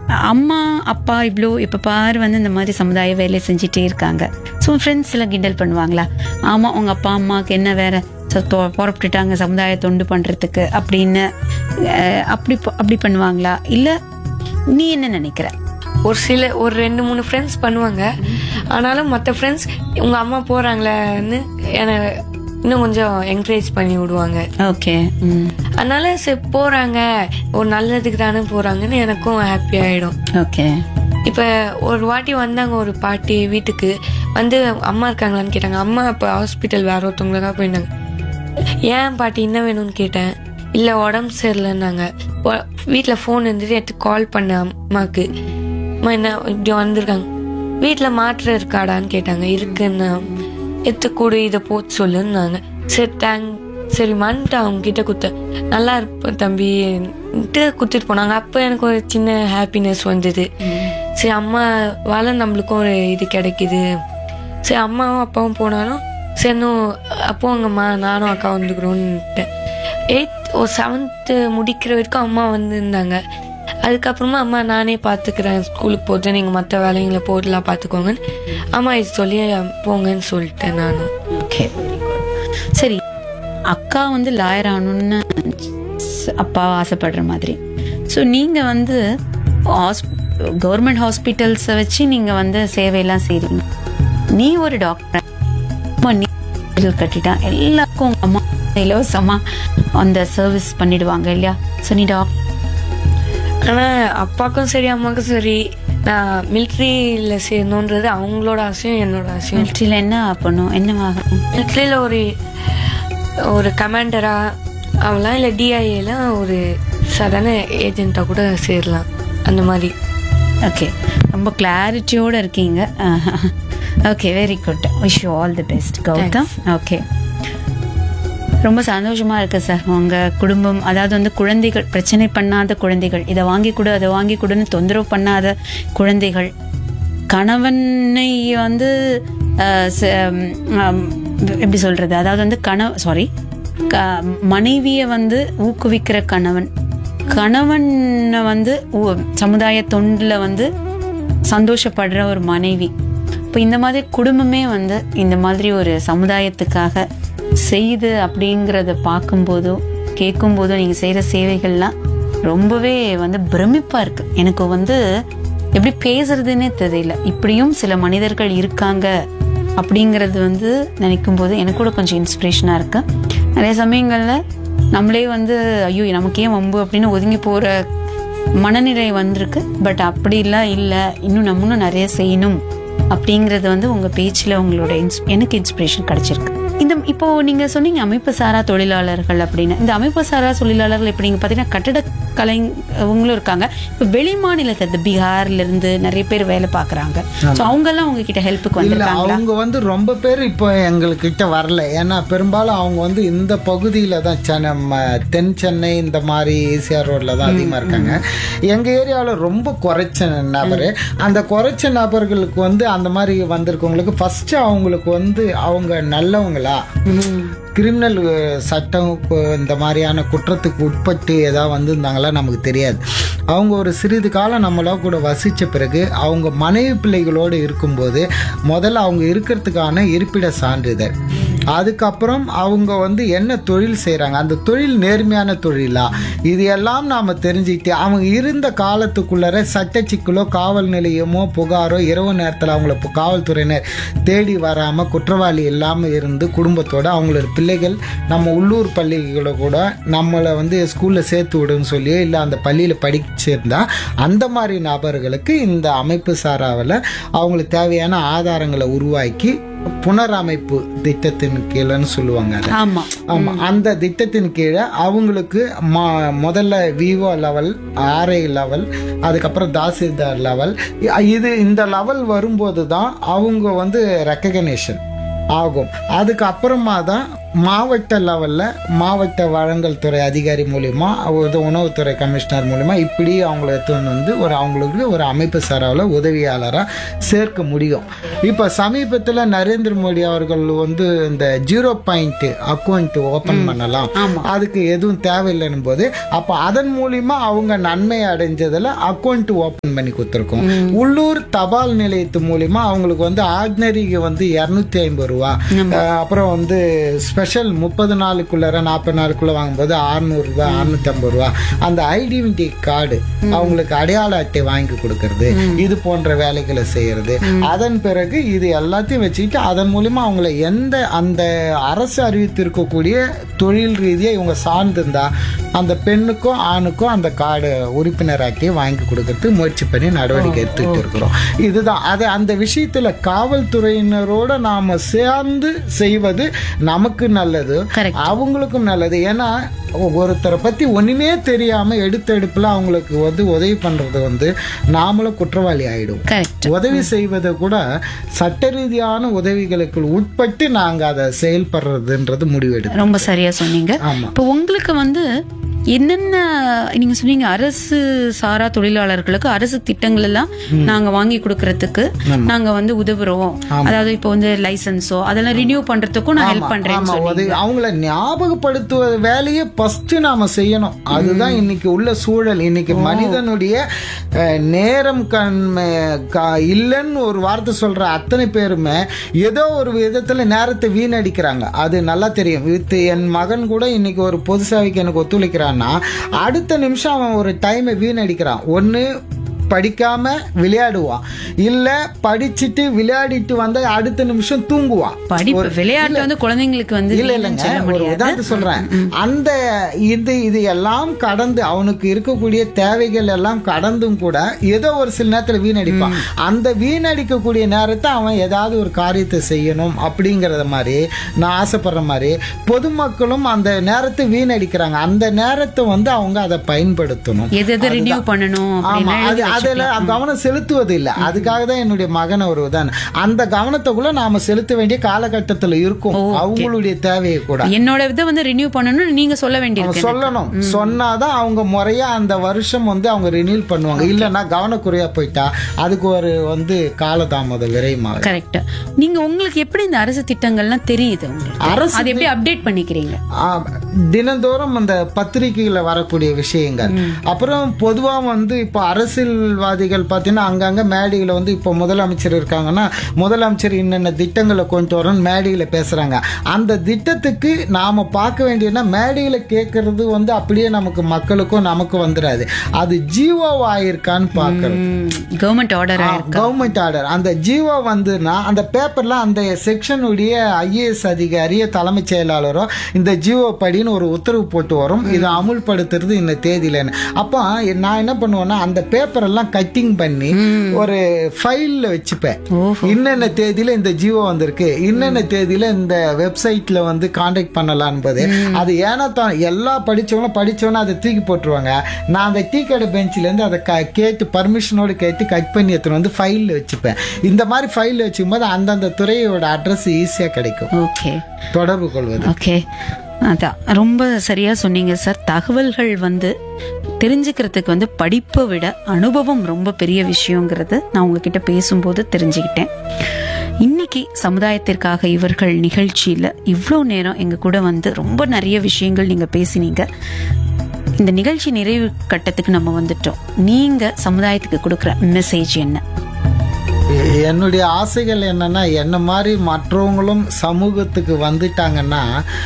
அம்மா அப்பா இவ்வளோ இப்போ பாரு வந்து இந்த மாதிரி சமுதாய வேலை செஞ்சுட்டே இருக்காங்க ஸோ ஃப்ரெண்ட்ஸ் எல்லாம் கிண்டல் பண்ணுவாங்களா ஆமாம் உங்கள் அப்பா அம்மாவுக்கு என்ன வேற ச- பொ- புறப்பட்டுட்டாங்க சமுதாய தொண்டு பண்ணுறதுக்கு அப்படின்னு அஹ், அப்படி ப- அப்படி பண்ணுவாங்களா இல்லை நீ என்ன நினைக்கிற ஒரு சில ஒரு ரெண்டு மூணு ஃப்ரெண்ட்ஸ் பண்ணுவாங்க ஆனாலும் மற்ற ஃப்ரெண்ட்ஸ் உங்க அம்மா போறாங்களேன்னு என்னை இன்னும் கொஞ்சம் என்கரேஜ் பண்ணி விடுவாங்க ஓகே ம் அதனால சரி போறாங்க ஒரு நல்லதுக்கு தானே போறாங்கன்னு எனக்கும் ஹாப்பி ஆயிடும் ஓகே இப்போ ஒரு வாட்டி வந்தாங்க ஒரு பாட்டி வீட்டுக்கு வந்து அம்மா இருக்காங்களான்னு கேட்டாங்க அம்மா இப்போ ஹாஸ்பிட்டல் வேற ஒருத்தவங்களுக்காக போயிருந்தாங்க ஏன் பாட்டி என்ன வேணும்னு கேட்டேன் இல்லை உடம்பு சரியில்லைன்னாங்க வீட்டில் ஃபோன் இருந்துட்டு எடுத்து கால் பண்ண அம்மாவுக்கு அம்மா என்ன இப்படி வந்திருக்காங்க வீட்டில் மாற்று இருக்காடான்னு கேட்டாங்க இருக்குன்னு எடுத்து கொடு இதை போட்டு சொல்லுன்னாங்க சரி தேங்க் சரிம்மான்ட்டு அவங்க கிட்ட குத்த நல்லா இருப்ப தம்பின்ட்டு குத்துட்டு போனாங்க அப்போ எனக்கு ஒரு சின்ன ஹாப்பினஸ் வந்தது சரி அம்மாவால நம்மளுக்கும் ஒரு இது கிடைக்குது சரி அம்மாவும் அப்பாவும் போனாலும் சரி இன்னும் அப்போங்கம்மா நானும் அக்கா வந்துக்கிறோன்னுட்டேன் எயித் ஒரு செவன்த்து முடிக்கிற வரைக்கும் அம்மா வந்திருந்தாங்க அதுக்கப்புறமா அம்மா நானே பார்த்துக்கிறேன் ஸ்கூலுக்கு போட்டு நீங்கள் மற்ற வேலைங்களை போட்டுலாம் பார்த்துக்கோங்கன்னு அம்மா இது சொல்லி போங்கன்னு சொல்லிட்டேன் நானும் ஓகே சரி அக்கா வந்து லாயர் ஆகணும்னு ஸ்- அப்பா ஆசைப்படுற மாதிரி ஸோ நீங்கள் வந்து கவர்மெண்ட் ஹாஸ்பிட்டல்ஸை வச்சு நீங்கள் வந்து சேவையெல்லாம் செய்கிறீங்க நீ ஒரு டாக்டர் அம்மா நீ hospital கட்டிட்டா எல்லாருக்கும் உங்க அம்மா இலவசமாக அந்த சர்வீஸ் பண்ணிடுவாங்க இல்லையா ஸோ நீ டாக்டர் ஆனால் அப்பாவுக்கும் சரி அம்மாவுக்கும் சரி நான் மிலிட்ரியில் சேரணுன்றது அவங்களோட ஆசையும் என்னோட ஆசையும் மிலிட்ரியில் என்ன பண்ணும் என்னவாகும் மிலிட்ரியில் ஒரு ஒரு கமாண்டரா அவங்களாம் இல்லை டிஐஏலாம் ஒரு சாதாரண ஏஜென்ட்டாக கூட சேரலாம் அந்த மாதிரி ஓகே ரொம்ப கிளாரிட்டியோட இருக்கீங்க okay very good wish you all the best Gautham okay ரொம்ப சந்தோஷமா இருக்கு சார் உங்க குடும்பம் அதாவது வந்து குழந்தைகள் பிரச்சனை பண்ணாத குழந்தைகள் இதை வாங்கி கொடு அதை வாங்கி கொடுன்னு தொந்தரவு பண்ணாத குழந்தைகள் கணவனை வந்து அஹ், ச- ம், எப்படி சொல்றது அதாவது வந்து கணவ சாரி மனைவியை வந்து ஊக்குவிக்கிற கணவன் கணவனை வந்து ஊ- சமுதாய தொண்டுல வந்து சந்தோஷப்படுற ஒரு மனைவி இப்போ இந்த மாதிரி குடும்பமே வந்து இந்த மாதிரி ஒரு சமுதாயத்துக்காக செய்யுது அப்படிங்கிறத பார்க்கும்போதோ கேட்கும்போதோ நீங்கள் செய்கிற சேவைகள்லாம் ரொம்பவே வந்து பிரமிப்பாக இருக்கு எனக்கு வந்து எப்படி பேசுறதுன்னே தெரியல இப்படியும் சில மனிதர்கள் இருக்காங்க அப்படிங்கிறது வந்து நினைக்கும் போது எனக்கு கூட கொஞ்சம் இன்ஸ்பிரேஷனாக இருக்கு நிறைய சமயங்களில் நம்மளே வந்து ஐயோ நமக்கு ஏன் வம்பு அப்படின்னு ஒதுங்கி போகிற மனநிலை வந்திருக்கு பட் அப்படிலாம் இல்லை இன்னும் நம்ம இன்னும் நிறைய செய்யணும் அப்படிங்கிறது வந்து உங்கள் பேச்சில் உங்களோட இன்ஸ் எனக்கு இன்ஸ்பிரேஷன் கிடைச்சிருக்கு இந்த இப்போ நீங்கள் சொன்னீங்க அமைப்பு சாரா தொழிலாளர்கள் அப்படின்னு இந்த அமைப்பு சாரா தொழிலாளர்கள் இப்போ நீங்கள் பார்த்தீங்கன்னா கட்டட கலை அவங்களும் இருக்காங்க இப்போ வெளி மாநிலத்தை இந்த பீகார்ல இருந்து நிறைய பேர் வேலை பார்க்குறாங்க ஸோ அவங்கெல்லாம் உங்ககிட்ட ஹெல்ப்புக்கு இல்ல வந்திருக்காங்களா அவங்க வந்து ரொம்ப பேர் இப்போ எங்ககிட்ட வரல ஏன்னா பெரும்பாலும் அவங்க வந்து இந்த பகுதியில தான் சென்னை ம- தென் சென்னை இந்த மாதிரி ஈசிஆர் ரோட்ல தான் அதிகமா இருக்காங்க எங்க ஏரியாவில் ரொம்ப குறைச்ச நபர் அந்த குறைச்ச நபர்களுக்கு வந்து அந்த மாதிரி வந்திருக்கவங்களுக்கு ஃபர்ஸ்ட் அவங்களுக்கு வந்து அவங்க நல்லவங்களா கிரிமினல் சட்டம் கு- இந்த மாதிரியான குற்றத்துக்கு உட்பட்டு ஏதாவது வந்திருந்தாங்களா நமக்கு தெரியாது அவங்க ஒரு சிறிது காலம் நம்மள கூட வசித்த பிறகு அவங்க மனைவி பிள்ளைகளோடு இருக்கும்போது முதல்ல அவங்க இருக்கிறதுக்கான இருப்பிட சான்றிதழ் அதுக்கப்புறம் அவங்க வந்து என்ன தொழில் செய்கிறாங்க அந்த தொழில் நேர்மையான தொழிலா இது எல்லாம் நாம் தெரிஞ்சுக்கிட்டு அவங்க இருந்த காலத்துக்குள்ளர சட்ட சிக்கலோ காவல் நிலையமோ புகாரோ இரவு நேரத்தில் அவங்கள இப்போ காவல்துறையினர் தேடி வராமல் குற்றவாளி இல்லாமல் இருந்து குடும்பத்தோட அவங்களோட பிள்ளைகள் நம்ம உள்ளூர் பள்ளிகளை கூட நம்மளை வந்து ஸ்கூலில் சேர்த்து விடுன்னு சொல்லி இல்லை அந்த பள்ளியில் படிச்சிருந்தா அந்த மாதிரி நபர்களுக்கு இந்த அமைப்பு சாராவில் அவங்களுக்கு தேவையான ஆதாரங்களை உருவாக்கி புனரமைப்பு திட்டத்தின் கீழன்னு சொல்லுவாங்க அதை ஆமா ஆமா அந்த திட்டத்தின் கீழே அவங்களுக்கு ம- முதல்ல விவோ லெவல் ஆர்ஐ லெவல் அதுக்கப்புறம் தாசில்தார் லெவல் இது இந்த லெவல் வரும்போது தான் அவங்க வந்து ரெக்கக்னேஷன் ஆகும் அதுக்கு அப்புறமா தான் மாவட்ட லெவலில் மாவட்ட வழங்கல் துறை அதிகாரி மூலிமா ஒரு உணவுத்துறை கமிஷனர் மூலிமா இப்படி அவங்கள எடுத்துன்னு வந்து ஒரு அவங்களுக்கு ஒரு அமைப்பு சாராவில் உதவியாளராக சேர்க்க முடியும் இப்போ சமீபத்தில் நரேந்திர மோடி அவர்கள் வந்து இந்த ஜீரோ பாயிண்ட் அக்கௌண்ட் ஓப்பன் பண்ணலாம் அதுக்கு எதுவும் தேவையில்லைன்னு போது அப்போ அதன் மூலிமா அவங்க நன்மை அடைஞ்சதில் அக்கௌண்ட் ஓப்பன் பண்ணி கொடுத்துருக்கோம் உள்ளூர் தபால் நிலையத்து மூலிமா அவங்களுக்கு வந்து ஆர்டினரிக்கு வந்து இரநூத்தி ஐம்பது ரூபா அஹ் அப்புறம் வந்து ஸ்பெஷல் முப்பது நாளுக்குள்ளார நாற்பது நாளுக்குள்ள வாங்கும்போது அறுநூறு ரூபா அறுநூத்தி ஐம்பது ரூபா அந்த ஐடென்டிட்டி கார்டு அவங்களுக்கு அடையாள அட்டை வாங்கி கொடுக்கறது இது போன்ற வேலைகளை செய்யறது அதன் பிறகு இது எல்லாத்தையும் வச்சுக்கிட்டு அதன் மூலியமா அவங்கள எந்த அந்த அரசு அறிவித்திருக்கக்கூடிய தொழில் ரீதியா இவங்க சார்ந்திருந்தா அந்த பெண்ணுக்கும் ஆணுக்கும் அந்த கார்டு உறுப்பினராக்கி வாங்கி கொடுக்கறதுக்கு முயற்சி பண்ணி நடவடிக்கை எடுத்துக்கிட்டு இருக்கிறோம் இதுதான் அது அந்த விஷயத்துல காவல்துறையினரோட நாம சேர்ந்து செய்வது நமக்கு நல்லது Correct. அவங்களுக்கும் நல்லது ஏன்னா ஒருத்தரை பத்தி ஒண்ணுமே தெரியாம எடுத்த எடுப்புல அவங்களுக்கு வந்து உதவி பண்றது வந்து நாமளும் குற்றவாளி ஆயிடும் கரெக்ட் உதவி செய்வதை கூட சட்ட ரீதியான உதவிகளுக்கு உட்பட்டு நாங்க அதை செயல்படுறதுன்றது முடிவெடுத்தோம் ரொம்ப சரியா சொன்னீங்க ஆமா. இப்போ உங்களுக்கு வந்து என்னென்ன நீங்க சொன்னீங்க அரசு சாரா தொழிலாளர்களுக்கு அரசு திட்டங்கள் எல்லாம் நாங்க வாங்கி கொடுக்கறதுக்கு நாங்க வந்து உதவுறோம் அதாவது இப்போ வந்து லைசன்ஸோ அதெல்லாம் ரினியூ பண்றதுக்கும் நான் ஹெல்ப் பண்றேன்னு ஆமா சொன்னீங்க உதவி அவங்கள ஞாபகப்படுத்துவது வேலையை ஃபர்ஸ்ட் நாம செய்யணும் அதுதான் இன்னைக்கு உள்ள சூழல் இன்னைக்கு மனிதனுடைய அஹ், நேரம் கண்மை கா- இல்லைன்னு ஒரு வார்த்தை சொல்ற அத்தனை பேருமே ஏதோ ஒரு விதத்துல நேரத்தை வீணடிக்கிறாங்க அது நல்லா தெரியும் இது என் மகன் கூட இன்னைக்கு ஒரு பொது சேவைக்கு எனக்கு ஒத்துழைக்கிறான்னா அடுத்த நிமிஷம் அவன் ஒரு டைமை வீணடிக்கிறான் ஒன்னு படிக்காம விளையாடுவான் இல்ல படிச்சுட்டு விளையாடிட்டு வந்தா அடுத்த நிமிஷம் தூங்குவான் படிப்பு விளையாட்டு வந்து குழந்தைங்களுக்கு வந்து இல்ல இல்லைன்னு இல்லைங்க சொல்ல ஒரு முடியாது உதாரணத்துக்கு சொல்றேன் அந்த இது இது எல்லாம் கடந்து அவனுக்கு இருக்கக்கூடிய தேவைகள் எல்லாம் கடந்தும் கூட ஏதோ ஒரு சில நேரத்துல வீணடிப்பான் அந்த வீணடிக்கக்கூடிய நேரத்தை அவன் ஏதாவது ஒரு காரியத்தை செய்யணும் அப்படிங்கறத மாதிரி நான் ஆசைப்படுற மாதிரி பொதுமக்களும் அந்த நேரத்தை வீணடிக்கிறாங்க அந்த நேரத்தை வந்து அவங்க அதை பயன்படுத்தணும் எது எது ரினியூ பண்ணணும் ஆமா அப்படின்னா அது அதுல கவனம் செலுத்துவது இல்ல அதுக்காக தான் என்னுடைய மகன் ஒரு உதாரணம் அந்த கவனத்தை கூட நாம செலுத்த வேண்டிய காலகட்டத்துல இருக்கும் அவங்களுடைய தேவையை கூட என்னோட இதை வந்து ரினியூ பண்ணணும்னு நீங்க சொல்ல வேண்டியிருக்கு சொல்லணும் சொன்னாதான் அவங்க முறையா அந்த வருஷம் வந்து அவங்க ரினியூல் பண்ணுவாங்க இல்லைன்னா கவனக்குறையா போயிட்டா அதுக்கு ஒரு வந்து காலதாமதம் விரைமாகும் கரெக்ட் நீங்க உங்களுக்கு எப்படி இந்த அரசு திட்டங்கள்லாம் தெரியுது உங்களுக்கு அரசு அது எப்படி அப்டேட் பண்ணிக்கிறீங்க ஆ, தினந்தோறும் அந்த பத்திரிகையில வரக்கூடிய விஷயங்கள் அப்புறம் பொதுவா வந்து இப்போ அரசியல்வாதிகள் பார்த்தீங்கன்னா அங்கங்க மேடையில வந்து இப்போ முதலமைச்சர் இருக்காங்கன்னா முதலமைச்சர் என்னென்ன திட்டங்களை கொண்டு வரணும் மேடையில பேசுறாங்க அந்த திட்டத்துக்கு நாம பார்க்க வேண்டியதுன்னா மேடையில கேட்கறது வந்து அப்படியே நமக்கு மக்களுக்கும் நமக்கு வந்துடாது அது ஜீவோ ஆயிருக்கான்னு பார்க்கறது கவர்மெண்ட் ஆர்டர் ஆயிருக்கு கவர்மெண்ட் ஆர்டர் அந்த ஜீவோ வந்துன்னா அந்த பேப்பர்ல அந்த செக்ஷனுடைய ஐஏஎஸ் அதிகாரிய தலைமைச் செயலாளரோ இந்த ஜீவோ படின்னு ஒரு உத்தரவு போட்டு வரும் இதை அமுல்படுத்துறது இந்த தேதியிலன்னு அப்போ நான் என்ன பண்ணுவேன்னா அந்த பேப்பர் எல்லாம் கட்டிங் பண்ணி ஒரு ஃபைல்ல வச்சுப்பேன் இன்னென்ன தேதியில இந்த ஜீவோ வந்திருக்கு இன்னென்ன தேதியில இந்த வெப்சைட்ல வந்து காண்டாக்ட் பண்ணலாம் என்பது அது ஏன்னா தான் எல்லா படிச்சவங்களும் படிச்சவனும் அதை தூக்கி போட்டுருவாங்க நான் அந்த டீ கடை பெஞ்சில இருந்து அதை க- கேட்டு பர்மிஷனோட கேட்டு கட் பண்ணி எடுத்துட்டு வந்து ஃபைல்ல வச்சுப்பேன் இந்த மாதிரி ஃபைல்ல வச்சுக்கும் போது அந்தந்த துறையோட அட்ரஸ் ஈஸியா கிடைக்கும் ஓகே தொடர்பு கொள்வது ஓகே அதான் ரொம்ப சரியா சொன்னீங்க சார் தகவல்கள் வந்து தெரிஞ்சுக்கிறதுக்கு வந்து படிப்பை விட அனுபவம் ரொம்ப பெரிய விஷயங்கிறது நான் உங்ககிட்ட பேசும்போது தெரிஞ்சுக்கிட்டேன் இன்னைக்கு சமுதாயத்திற்காக இவர்கள் நிகழ்ச்சியில இவ்வளோ நேரம் எங்க கூட வந்து ரொம்ப நிறைய விஷயங்கள் நீங்க பேசினீங்க இந்த நிகழ்ச்சி நிறைவு கட்டத்துக்கு நம்ம வந்துட்டோம் நீங்க சமுதாயத்துக்கு கொடுக்குற மெசேஜ் என்ன என்னுடைய ஆசைகள் என்னன்னா என்ன மாதிரி மற்றவங்களும் சமூகத்துக்கு வந்துட்டாங்கன்னா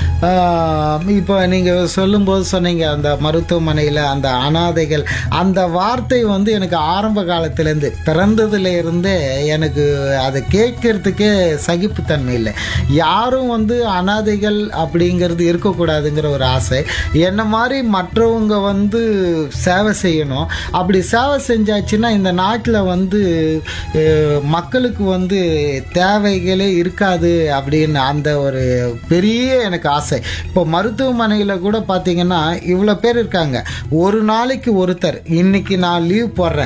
ஆஹ், இப்போ நீங்க சொல்லும்போது சொன்னீங்க அந்த மருத்துவமனையில் அந்த அனாதைகள் அந்த வார்த்தை வந்து எனக்கு ஆரம்ப காலத்திலேருந்து பிறந்ததுல இருந்தே எனக்கு அதை கேட்கறதுக்கே சகிப்புத்தன்மை இல்லை யாரும் வந்து அனாதைகள் அப்படிங்கிறது இருக்கக்கூடாதுங்கிற ஒரு ஆசை என்ன மாதிரி மற்றவங்க வந்து சேவை செய்யணும் அப்படி சேவை செஞ்சாச்சுன்னா இந்த நாட்டில் வந்து அஹ், மக்களுக்கு வந்து தேவைகளே இருக்காது அப்படின்னு அந்த ஒரு பெரிய எனக்கு ஆசை இப்போ மருத்துவமனையில் கூட பார்த்தீங்கன்னா இவ்வளோ பேர் இருக்காங்க ஒரு நாளைக்கு ஒருத்தர் இன்னைக்கு நான் லீவ் போடுறேன்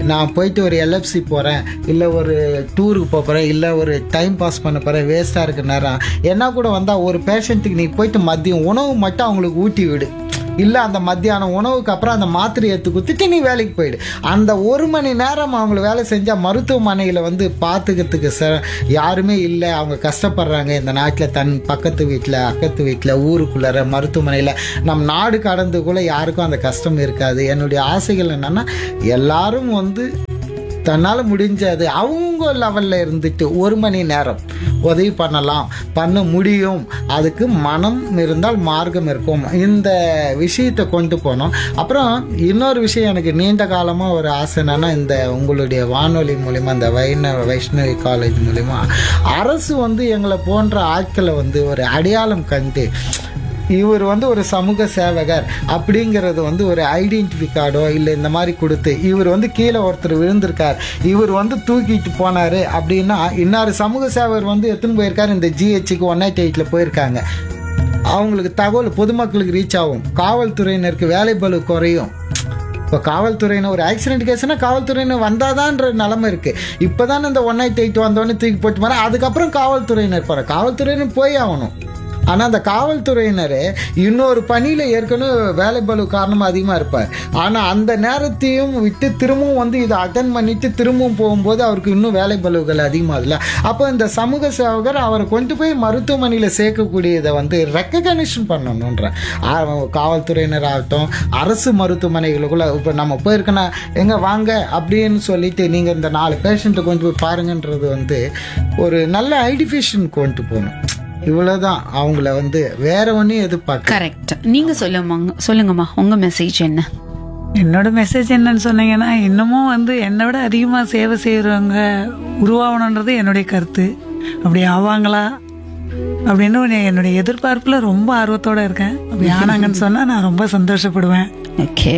நான் போயிட்டு ஒரு எல்எஃப்சி போகிறேன் இல்லை ஒரு டூருக்கு போகிறேன் இல்லை ஒரு டைம் பாஸ் பண்ண போகிறேன் வேஸ்ட்டாக இருக்க நேரம் என்ன கூட வந்தால் ஒரு பேஷண்ட்டுக்கு நீ போயிட்டு மதியம் உணவு மட்டும் அவங்களுக்கு ஊட்டி விடு இல்லை அந்த மத்தியானம் உணவுக்கு அப்புறம் அந்த மாத்திரை எடுத்து குத்திட்டு நீ வேலைக்கு போயிடு அந்த ஒரு மணி நேரம் அவங்கள வேலை செஞ்சால் மருத்துவமனையில் வந்து பார்த்துக்கிறதுக்கு ச யாருமே இல்லை அவங்க கஷ்டப்படுறாங்க இந்த நாட்டில் தன் பக்கத்து வீட்டில் அக்கத்து வீட்டில் ஊருக்குள்ளார மருத்துவமனையில் நம் நாடு கடந்து கூட யாருக்கும் அந்த கஷ்டம் இருக்காது என்னுடைய ஆசைகள் என்னென்னா எல்லாரும் வந்து தன்னால் முடிஞ்சது அவங்க லெவலில் இருந்துட்டு ஒரு மணி நேரம் உதவி பண்ணலாம் பண்ண முடியும் அதுக்கு மனம் இருந்தால் மார்க்கம் இருக்கும் இந்த விஷயத்தை கொண்டு போனோம் அப்புறம் இன்னொரு விஷயம் எனக்கு நீண்ட காலமாக ஒரு ஆசை என்னன்னா இந்த உங்களுடைய வானொலி மூலிமா இந்த வைணவ வைஷ்ணவி காலேஜ் மூலிமா அரசு வந்து எங்களை போன்ற ஆட்களை வந்து ஒரு அடையாளம் கண்டு இவர் வந்து ஒரு சமூக சேவகர் அப்படிங்கிறது வந்து ஒரு ஐடென்டிஃபை கார்டோ இல்லை இந்த மாதிரி கொடுத்து இவர் வந்து கீழே ஒருத்தர் விழுந்திருக்கார் இவர் வந்து தூக்கிட்டு போனார் அப்படின்னா இன்னார் சமூக சேவகர் வந்து எத்தனை போயிருக்காரு இந்த ஜிஹெச்சுக்கு ஒன் எயிட் எயிட்டில் போயிருக்காங்க அவங்களுக்கு தகவல் பொதுமக்களுக்கு ரீச் ஆகும் காவல்துறையினருக்கு வேலை பளு குறையும் இப்போ காவல்துறையினர் ஒரு ஆக்சிடென்ட் கேஸ்னா காவல்துறையினர் வந்தாதான்ற நிலமை இருக்கு இப்போதான் இந்த ஒன் நைட் எயிட் வந்தோடனே தூக்கி போட்டு போறேன் அதுக்கப்புறம் காவல்துறையினர் போற காவல்துறையினர் போய் ஆகணும் ஆனால் அந்த காவல்துறையினர் இன்னொரு பணியில் ஏற்கனவே வேலை பளு காரணமாக அதிகமாக இருப்பார் ஆனால் அந்த நேரத்தையும் விட்டு திரும்பவும் வந்து இதை அட்டன் பண்ணிட்டு திரும்பவும் போகும்போது அவருக்கு இன்னும் வேலை பளுகள் அதிகமாகுதுல்ல அப்போ இந்த சமூக சேவகர் அவரை கொண்டு போய் மருத்துவமனையில் சேர்க்கக்கூடியதை வந்து ரெக்கக்னேஷன் பண்ணணுன்ற காவல்துறையினர் ஆகட்டும் அரசு மருத்துவமனைகளுக்குள்ள இப்போ நம்ம போயிருக்கோன்னா எங்கே வாங்க அப்படின்னு சொல்லிட்டு நீங்கள் இந்த நாலு பேஷண்ட்டை கொண்டு போய் பாருங்கன்றது வந்து ஒரு நல்ல ஐடிஃபிஷன் கொண்டு போகணும் இவ்வளவுதான் அவங்கள வந்து வேற ஒன்றும் எதிர்பார்க்க கரெக்ட் நீங்க சொல்லுங்க சொல்லுங்கம்மா உங்க மெசேஜ் என்ன என்னோட மெசேஜ் என்னன்னு சொன்னீங்கன்னா இன்னமும் வந்து என்னை விட அதிகமாக சேவை செய்கிறவங்க உருவாகணுன்றது என்னுடைய கருத்து அப்படி ஆவாங்களா அப்படின்னு ஒரு என்னுடைய எதிர்பார்ப்பில் ரொம்ப ஆர்வத்தோட இருக்கேன் அப்படி ஆனாங்கன்னு சொன்னால் நான் ரொம்ப சந்தோஷப்படுவேன் ஓகே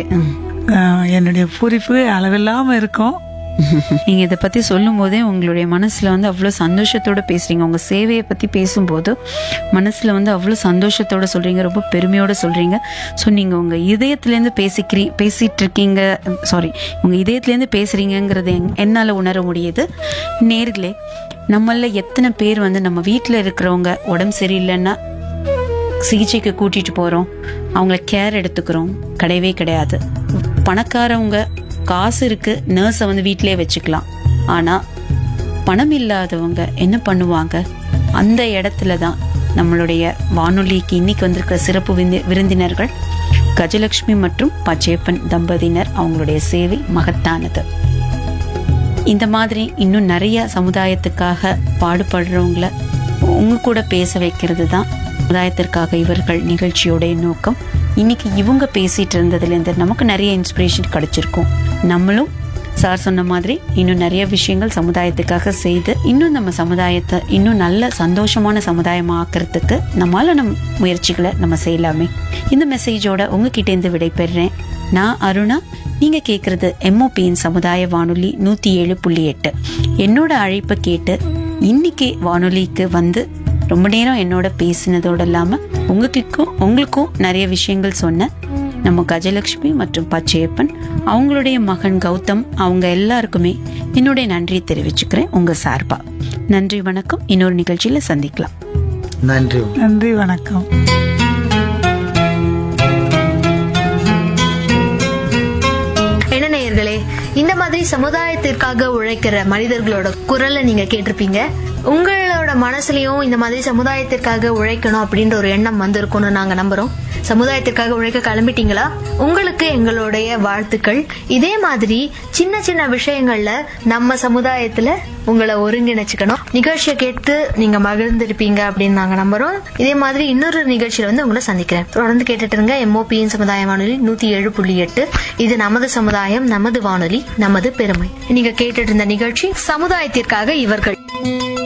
ஆஹ் என்னுடைய பூரிப்பு அளவில்லாமல் இருக்கும் நீங்க இதை பத்தி சொல்லும் போதே உங்களுடைய மனசுல வந்து அவ்வளவு சந்தோஷத்தோட பேசுறீங்க உங்க சேவையை பத்தி பேசும்போது மனசுல வந்து அவ்வளவு சந்தோஷத்தோட சொல்றீங்க ரொம்ப பெருமையோட சொல்றீங்க ஸோ நீங்க உங்க இதயத்திலேருந்து பேசிக்கிறீ பேசிட்டு இருக்கீங்க சாரி உங்க இதயத்திலேருந்து பேசுறீங்கங்கிறது என்- என்னால உணர முடியுது நேர்களே நம்மள எத்தனை பேர் வந்து நம்ம வீட்டில் இருக்கிறவங்க உடம்பு சரியில்லைன்னா சிகிச்சைக்கு கூட்டிட்டு போறோம் அவங்கள கேர் எடுத்துக்கிறோம் கிடையவே கிடையாது பணக்காரவங்க காசு இருக்கு நர்ஸை வந்து வீட்டிலே வச்சுக்கலாம் ஆனா பணம் இல்லாதவங்க என்ன பண்ணுவாங்க அந்த இடத்துல தான் நம்மளுடைய வானொலிக்கு இன்னைக்கு வந்திருக்கிற சிறப்பு விருந்தி- விருந்தினர்கள் கஜலட்சுமி மற்றும் பச்சையப்பன் தம்பதியினர் அவங்களுடைய சேவை மகத்தானது இந்த மாதிரி இன்னும் நிறைய சமுதாயத்துக்காக பாடுபடுறவங்கள உங்க கூட பேச வைக்கிறது தான் சமுதாயத்திற்காக இவர்கள் நிகழ்ச்சியோடைய நோக்கம் இன்னைக்கு இவங்க பேசிட்டு இருந்ததுலேருந்து நமக்கு நிறைய இன்ஸ்பிரேஷன் கிடைச்சிருக்கும் நம்மளும் சார் சொன்ன மாதிரி இன்னும் நிறைய விஷயங்கள் சமுதாயத்துக்காக செய்து இன்னும் நம்ம சமுதாயத்தை இன்னும் நல்ல சந்தோஷமான சமுதாயமா ஆக்கிறதுக்கு நம்மளால நம் முயற்சிகளை நம்ம செய்யலாமே இந்த மெசேஜோட உங்ககிட்ட இருந்து விடைபெறுறேன் நான் அருணா நீங்க கேக்குறது எம்ஓபியின் சமுதாய வானொலி நூத்தி ஏழு புள்ளி எட்டு என்னோட அழைப்பை கேட்டு இன்னைக்கு வானொலிக்கு வந்து ரொம்ப நேரம் என்னோட பேசினதோட இல்லாம உங்களுக்கும் உங்களுக்கும் நிறைய விஷயங்கள் சொன்ன நம்ம கஜலட்சுமி மற்றும் பச்சையப்பன் அவங்களுடைய மகன் கௌதம் அவங்க எல்லாருக்குமே என்னுடைய நன்றியை தெரிவிச்சுக்கிறேன் உங்க சார்பா நன்றி வணக்கம் இன்னொரு நிகழ்ச்சியில சந்திக்கலாம் நன்றி நன்றி வணக்கம் என்ன நேயர்களே இந்த மாதிரி சமுதாயத்திற்காக உழைக்கிற மனிதர்களோட குரலை நீங்க கேட்டிருப்பீங்க உங்களோட மனசுலயும் இந்த மாதிரி சமுதாயத்திற்காக உழைக்கணும் அப்படின்ற ஒரு எண்ணம் வந்திருக்கும்னு நாங்க நம்புறோம் சமுதாயத்திற்காக உழைக்க கிளம்பிட்டீங்களா உங்களுக்கு எங்களுடைய வாழ்த்துக்கள் இதே மாதிரி சின்ன சின்ன விஷயங்கள்ல நம்ம சமுதாயத்துல உங்களை ஒருங்கிணைச்சுக்கணும் நிகழ்ச்சியை கேட்டு நீங்க மகிழ்ந்திருப்பீங்க அப்படின்னு நாங்க நம்புறோம் இதே மாதிரி இன்னொரு நிகழ்ச்சியில வந்து உங்களை சந்திக்கிறேன் தொடர்ந்து கேட்டுட்டு இருங்க எம்ஓபியின் சமுதாய வானொலி நூத்தி ஏழு புள்ளி எட்டு இது நமது சமுதாயம் நமது வானொலி நமது பெருமை நீங்க கேட்டுட்டு இருந்த நிகழ்ச்சி சமுதாயத்திற்காக இவர்கள்